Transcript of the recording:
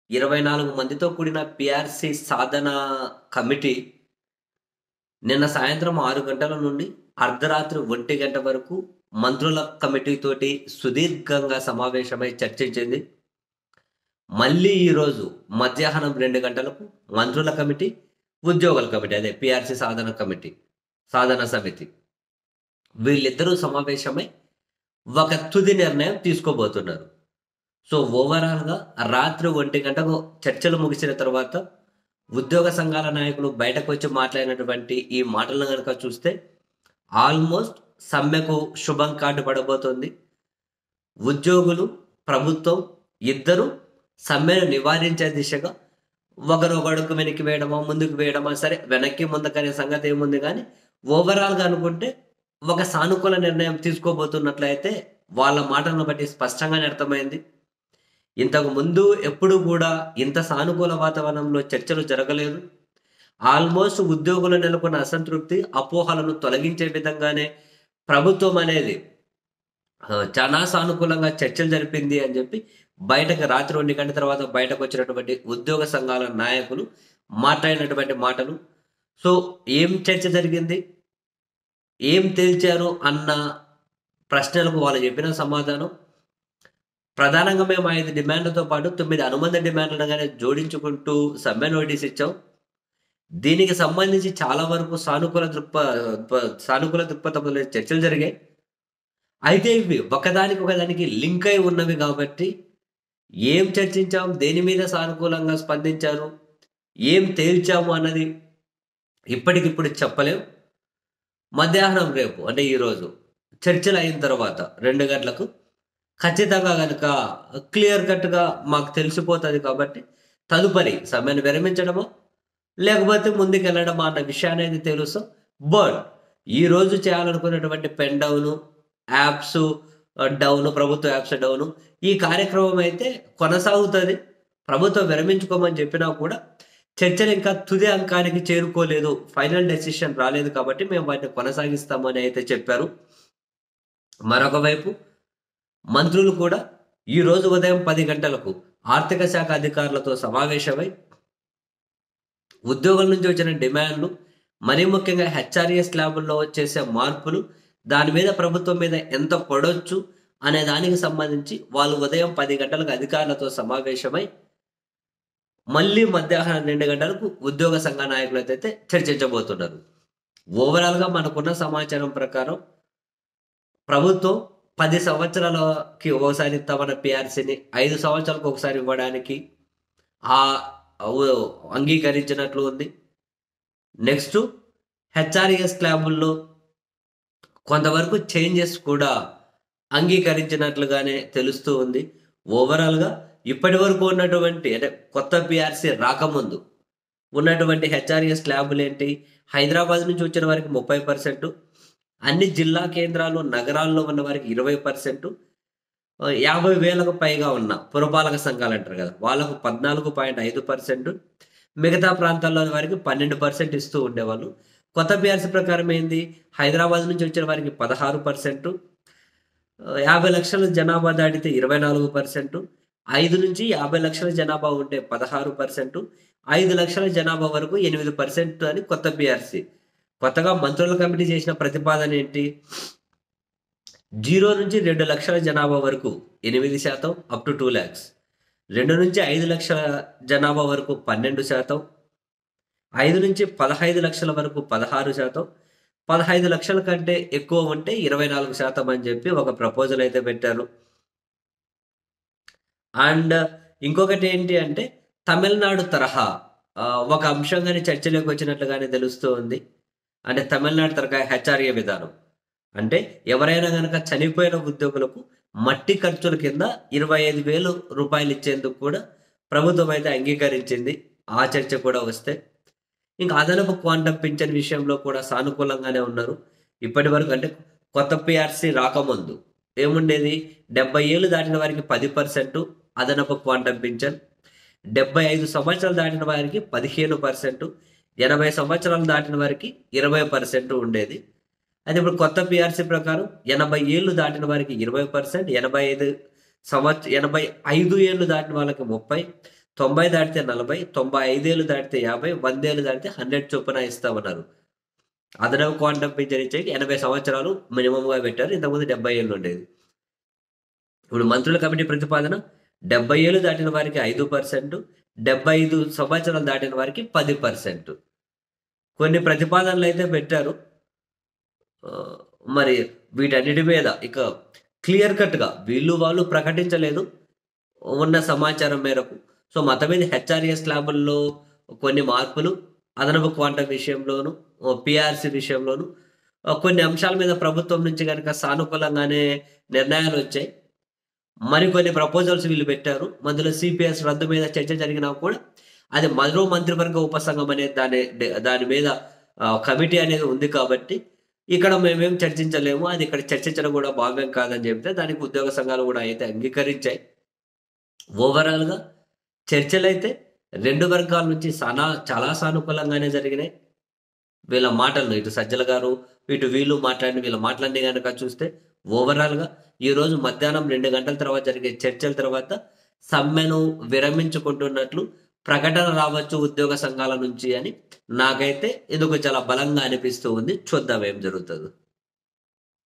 ఇరవై నాలుగు మందితో కూడిన పిఆర్సి సాధన కమిటీ నిన్న సాయంత్రం ఆరు గంటల నుండి అర్ధరాత్రి ఒంటి గంట వరకు మంత్రుల కమిటీ తోటి సుదీర్ఘంగా సమావేశమై చర్చించింది మళ్ళీ ఈరోజు మధ్యాహ్నం రెండు గంటలకు మంత్రుల కమిటీ ఉద్యోగుల కమిటీ అదే పిఆర్సి సాధన కమిటీ సాధన సమితి వీళ్ళిద్దరూ సమావేశమై ఒక తుది నిర్ణయం తీసుకోబోతున్నారు సో ఓవరాల్గా రాత్రి ఒంటి గంటకు చర్చలు ముగిసిన తర్వాత ఉద్యోగ సంఘాల నాయకులు బయటకు వచ్చి మాట్లాడినటువంటి ఈ మాటలను కనుక చూస్తే ఆల్మోస్ట్ సమ్మెకు శుభం కార్డు పడబోతోంది ఉద్యోగులు ప్రభుత్వం ఇద్దరు సమ్మెను నివారించే దిశగా ఒకరు ఒక అడుగు వెనక్కి వేయడమా ముందుకు వేయడమా సరే వెనక్కి ముందుకనే సంగతి ఏముంది కానీ ఓవరాల్గా అనుకుంటే ఒక సానుకూల నిర్ణయం తీసుకోబోతున్నట్లయితే వాళ్ళ మాటలను బట్టి స్పష్టంగానే అర్థమైంది ఇంతకు ముందు ఎప్పుడు కూడా ఇంత సానుకూల వాతావరణంలో చర్చలు జరగలేదు ఆల్మోస్ట్ ఉద్యోగులు నెలకొన్న అసంతృప్తి అపోహలను తొలగించే విధంగానే ప్రభుత్వం అనేది ఆ, చాలా సానుకూలంగా చర్చలు జరిపింది అని చెప్పి బయటకు రాత్రి రెండు గంటల తర్వాత బయటకు వచ్చినటువంటి ఉద్యోగ సంఘాల నాయకులు మాట్లాడినటువంటి మాటలు సో ఏం చర్చ జరిగింది ఏం తేల్చారు అన్న ప్రశ్నలకు వాళ్ళు చెప్పిన సమాధానం ప్రధానంగా మేము ఐదు డిమాండ్లతో పాటు తొమ్మిది అనుబంధ డిమాండ్లను కానీ జోడించుకుంటూ సమ్మె నోటీస్ ఇచ్చాం దీనికి సంబంధించి చాలా వరకు సానుకూల దృక్ప ప- సానుకూల దృక్పథంలో చర్చలు జరిగాయి అయితే ఇవి ఒకదానికి ఒకదానికి లింక్ అయి ఉన్నవి కాబట్టి ఏం చర్చించాం దేని మీద సానుకూలంగా స్పందించారు ఏం తేల్చాము అన్నది ఇప్పటికిప్పుడు చెప్పలేం మధ్యాహ్నం రేపు అంటే ఈరోజు చర్చలు అయిన తర్వాత రెండు గంటలకు ఖచ్చితంగా కనుక క్లియర్ కట్గా మాకు తెలిసిపోతుంది కాబట్టి తదుపరి సమ్మెను విరమించడమో లేకపోతే ముందుకు వెళ్ళడమా అన్న విషయాన్ని అయితే తెలుసు బట్ ఈ రోజు చేయాలనుకున్నటువంటి పెన్ డౌన్ యాప్స్ డౌన్ ప్రభుత్వ యాప్స్ డౌన్ ఈ కార్యక్రమం అయితే కొనసాగుతుంది ప్రభుత్వం విరమించుకోమని చెప్పినా కూడా చర్చలు ఇంకా తుది అంకానికి చేరుకోలేదు ఫైనల్ డెసిషన్ రాలేదు కాబట్టి మేము వాటిని కొనసాగిస్తామని అయితే చెప్పారు మరొక వైపు మంత్రులు కూడా ఈ రోజు ఉదయం పది గంటలకు ఆర్థిక శాఖ అధికారులతో సమావేశమై ఉద్యోగుల నుంచి వచ్చిన డిమాండ్లు మరీ ముఖ్యంగా హెచ్ఆర్ఎస్ ల్యాబుల్లో చేసే మార్పులు దాని మీద ప్రభుత్వం మీద ఎంత పడొచ్చు అనే దానికి సంబంధించి వాళ్ళు ఉదయం పది గంటలకు అధికారులతో సమావేశమై మళ్ళీ మధ్యాహ్నం రెండు గంటలకు ఉద్యోగ సంఘ నాయకులతో అయితే చర్చించబోతున్నారు ఓవరాల్గా మనకున్న సమాచారం ప్రకారం ప్రభుత్వం పది సంవత్సరాలకి ఒకసారి ఇస్తామన్న పిఆర్సీని ఐదు సంవత్సరాలకు ఒకసారి ఇవ్వడానికి ఆ ఊ- అంగీకరించినట్లు ఉంది నెక్స్ట్ హెచ్ఆర్ఎస్ క్లాబుల్లో కొంతవరకు చేంజెస్ కూడా అంగీకరించినట్లుగానే తెలుస్తూ ఉంది ఓవరాల్గా ఇప్పటి వరకు ఉన్నటువంటి అంటే కొత్త పిఆర్సీ రాకముందు ఉన్నటువంటి హెచ్ఆర్ఎస్ ల్యాబులు ఏంటి హైదరాబాద్ నుంచి వచ్చిన వారికి ముప్పై పర్సెంట్ అన్ని జిల్లా కేంద్రాలు నగరాల్లో ఉన్న వారికి ఇరవై పర్సెంట్ యాభై వేలకు పైగా ఉన్న పురపాలక సంఘాలు అంటారు కదా వాళ్ళకు పద్నాలుగు పాయింట్ ఐదు పర్సెంట్ మిగతా ప్రాంతాల్లోని వారికి పన్నెండు పర్సెంట్ ఇస్తూ ఉండేవాళ్ళు కొత్త పిఆర్సీ ప్రకారం ఏంది హైదరాబాద్ నుంచి వచ్చిన వారికి పదహారు పర్సెంట్ యాభై లక్షల జనాభా దాటితే ఇరవై నాలుగు పర్సెంట్ ఐదు నుంచి యాభై లక్షల జనాభా ఉంటే పదహారు పర్సెంట్ ఐదు లక్షల జనాభా వరకు ఎనిమిది పర్సెంట్ అని కొత్త పిఆర్సీ కొత్తగా మంత్రుల కమిటీ చేసిన ప్రతిపాదన ఏంటి జీరో నుంచి రెండు లక్షల జనాభా వరకు ఎనిమిది శాతం అప్ టు టూ ల్యాక్స్ రెండు నుంచి ఐదు లక్షల జనాభా వరకు పన్నెండు శాతం ఐదు నుంచి పదహైదు లక్షల వరకు పదహారు శాతం పదహైదు లక్షల కంటే ఎక్కువ ఉంటే ఇరవై నాలుగు శాతం అని చెప్పి ఒక ప్రపోజల్ అయితే పెట్టారు అండ్ ఇంకొకటి ఏంటి అంటే తమిళనాడు తరహా ఆ, ఒక అంశంగానే చర్చలోకి వచ్చినట్లుగానే తెలుస్తూ ఉంది అంటే తమిళనాడు తరహా హెచ్ఆర్ఏ విధానం అంటే ఎవరైనా కనుక చనిపోయిన ఉద్యోగులకు మట్టి ఖర్చుల కింద ఇరవై ఐదు వేలు రూపాయలు ఇచ్చేందుకు కూడా ప్రభుత్వం అయితే అంగీకరించింది ఆ చర్చ కూడా వస్తే ఇంకా అదనపు క్వాంటం పింఛన్ విషయంలో కూడా సానుకూలంగానే ఉన్నారు ఇప్పటి వరకు అంటే కొత్త పిఆర్సీ రాకముందు ఏముండేది డెబ్బై ఏళ్ళు దాటిన వారికి పది పర్సెంట్ అదనపు క్వాంటం పింఛన్ డెబ్బై ఐదు సంవత్సరాలు దాటిన వారికి పదిహేను పర్సెంట్ ఎనభై సంవత్సరాలు దాటిన వారికి ఇరవై పర్సెంట్ ఉండేది అయితే ఇప్పుడు కొత్త పిఆర్సీ ప్రకారం ఎనభై ఏళ్ళు దాటిన వారికి ఇరవై పర్సెంట్ ఎనభై ఐదు సంవత్సర ఎనభై ఐదు ఏళ్ళు దాటిన వాళ్ళకి ముప్పై తొంభై దాటితే నలభై తొంభై ఐదేళ్ళు దాటితే యాభై వందేళ్ళు దాటితే హండ్రెడ్ చొప్పున ఇస్తామన్నారు అదనపు క్వాంటమ్ పింఛన్ ఇచ్చేకి ఎనభై సంవత్సరాలు మినిమంగా పెట్టారు ఇంతకుముందు డెబ్బై ఏళ్ళు ఉండేది ఇప్పుడు మంత్రుల కమిటీ ప్రతిపాదన డెబ్బై ఏళ్ళు దాటిన వారికి ఐదు పర్సెంట్ డెబ్బై ఐదు సంవత్సరాలు దాటిన వారికి పది పర్సెంట్ కొన్ని ప్రతిపాదనలు అయితే పెట్టారు ఆ, మరి వీటన్నిటి మీద ఇక క్లియర్ కట్గా వీళ్ళు వాళ్ళు ప్రకటించలేదు ఉన్న సమాచారం మేరకు సో మొత్తం మీద హెచ్ఆర్ఎస్ ల్యాబుల్లో కొన్ని మార్పులు అదనపు క్వాంటం విషయంలోను పిఆర్సి విషయంలోను ఆ, కొన్ని అంశాల మీద ప్రభుత్వం నుంచి కనుక సానుకూలంగానే నిర్ణయాలు వచ్చాయి మరికొన్ని ప్రపోజల్స్ వీళ్ళు పెట్టారు అందులో సిపిఎస్ రద్దు మీద చర్చ జరిగినా కూడా అది మరో మంత్రివర్గ ఉపసంఘం అనే దాని దాని మీద ఆ, కమిటీ అనేది ఉంది కాబట్టి ఇక్కడ మేమేం చర్చించలేము అది ఇక్కడ చర్చించడం కూడా భావ్యం కాదని చెప్తే దానికి ఉద్యోగ సంఘాలు కూడా అయితే అంగీకరించాయి ఓవరాల్గా చర్చలు అయితే రెండు వర్గాల నుంచి సానా చాలా సానుకూలంగానే జరిగినాయి వీళ్ళ మాటలను ఇటు సజ్జల గారు ఇటు వీళ్ళు మాట్లాడిన వీళ్ళ మాటలన్నీ కనుక చూస్తే ఓవరాల్గా ఈ రోజు మధ్యాహ్నం రెండు గంటల తర్వాత జరిగే చర్చల తర్వాత సమ్మెను విరమించుకుంటున్నట్లు ప్రకటన రావచ్చు ఉద్యోగ సంఘాల నుంచి అని నాకైతే ఎందుకు చాలా బలంగా అనిపిస్తూ ఉంది చూద్దాం ఏం జరుగుతుందో